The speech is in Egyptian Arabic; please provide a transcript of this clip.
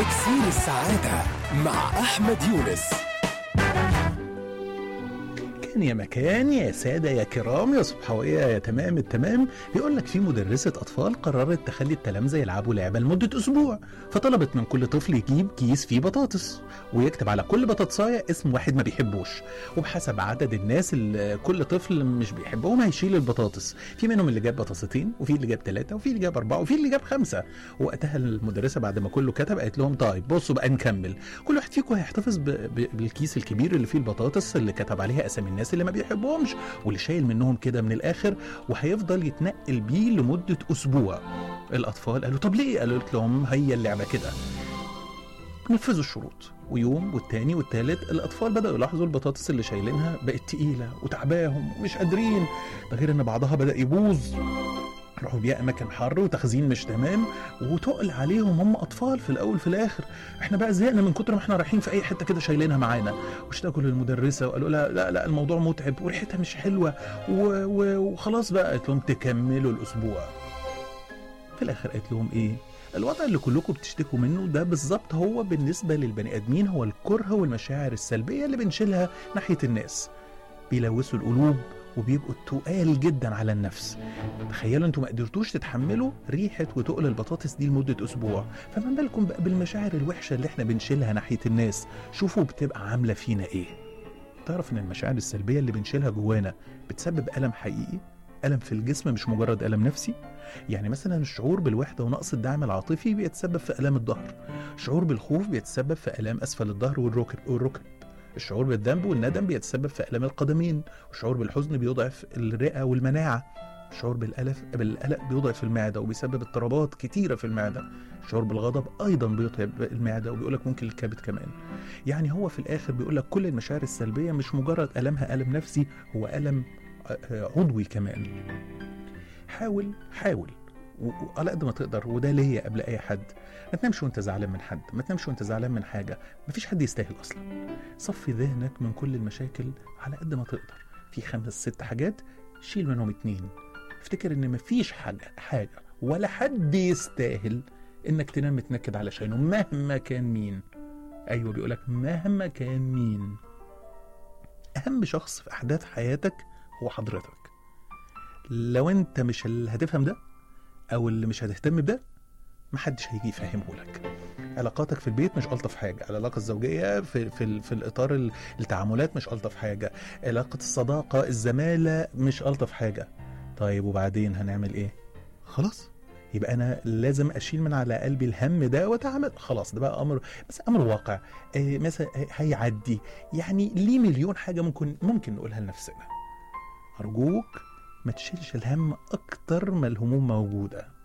إكسير السعادة مع أحمد يونس كان يا مكان يا سادة يا كرام يا صبحوية يا تمام التمام بيقول لك في مدرسة أطفال قررت تخلي التلامذة يلعبوا لعبة لمدة أسبوع فطلبت من كل طفل يجيب كيس فيه بطاطس ويكتب على كل بطاطساية اسم واحد ما بيحبوش وبحسب عدد الناس اللي كل طفل مش بيحبهم هيشيل البطاطس في منهم اللي جاب بطاطستين وفي اللي جاب ثلاثة وفي اللي جاب أربعة وفي اللي جاب خمسة وقتها المدرسة بعد ما كله كتب قالت لهم طيب بصوا بقى نكمل كل واحد فيكم هيحتفظ ب... ب... بالكيس الكبير اللي فيه البطاطس اللي كتب عليها اسامي الناس اللي ما بيحبهمش واللي شايل منهم كده من الاخر وهيفضل يتنقل بيه لمده اسبوع الاطفال قالوا طب ليه قالت لهم هي اللعبه كده نفذوا الشروط ويوم والتاني والتالت الاطفال بداوا يلاحظوا البطاطس اللي شايلينها بقت تقيله وتعباهم ومش قادرين ده غير ان بعضها بدا يبوظ راحوا بيها اماكن حر وتخزين مش تمام وتقل عليهم هم اطفال في الاول في الاخر احنا بقى زهقنا من كتر ما احنا رايحين في اي حته كده شايلينها معانا واشتكوا للمدرسه وقالوا لها لا لا الموضوع متعب وريحتها مش حلوه و... و... وخلاص بقى قالت لهم تكملوا الاسبوع في الاخر قالت لهم ايه الوضع اللي كلكم بتشتكوا منه ده بالظبط هو بالنسبه للبني ادمين هو الكره والمشاعر السلبيه اللي بنشيلها ناحيه الناس بيلوثوا القلوب وبيبقوا تقال جدا على النفس تخيلوا انتوا ما قدرتوش تتحملوا ريحه وتقل البطاطس دي لمده اسبوع فما بالكم بقى بالمشاعر الوحشه اللي احنا بنشيلها ناحيه الناس شوفوا بتبقى عامله فينا ايه تعرف ان المشاعر السلبيه اللي بنشيلها جوانا بتسبب الم حقيقي الم في الجسم مش مجرد الم نفسي يعني مثلا الشعور بالوحده ونقص الدعم العاطفي بيتسبب في الام الظهر الشعور بالخوف بيتسبب في الام اسفل الظهر والركب والركب الشعور بالذنب والندم بيتسبب في الام القدمين والشعور بالحزن بيضعف الرئه والمناعه الشعور بالألف بالقلق بيضعف المعدة وبيسبب اضطرابات كتيرة في المعدة الشعور بالغضب أيضا بيضعف المعدة وبيقولك ممكن الكبد كمان يعني هو في الآخر بيقولك كل المشاعر السلبية مش مجرد ألمها ألم نفسي هو ألم عضوي كمان حاول حاول وعلى قد ما تقدر وده ليا قبل اي حد ما تنامش وانت زعلان من حد ما تنامش وانت زعلان من حاجه مفيش حد يستاهل اصلا صفي ذهنك من كل المشاكل على قد ما تقدر في خمس ست حاجات شيل منهم اتنين افتكر ان مفيش حاجه حاجه ولا حد يستاهل انك تنام متنكد علشانه مهما كان مين ايوه بيقولك مهما كان مين اهم شخص في احداث حياتك هو حضرتك لو انت مش اللي هتفهم ده او اللي مش هتهتم بده محدش هيجي يفهمه لك علاقاتك في البيت مش الطف حاجه العلاقه الزوجيه في في, في الاطار التعاملات مش الطف حاجه علاقه الصداقه الزماله مش الطف حاجه طيب وبعدين هنعمل ايه خلاص يبقى انا لازم اشيل من على قلبي الهم ده واتعامل خلاص ده بقى امر بس امر واقع إيه مثلا هيعدي يعني ليه مليون حاجه ممكن ممكن نقولها لنفسنا ارجوك ما تشيلش الهم اكتر ما الهموم موجوده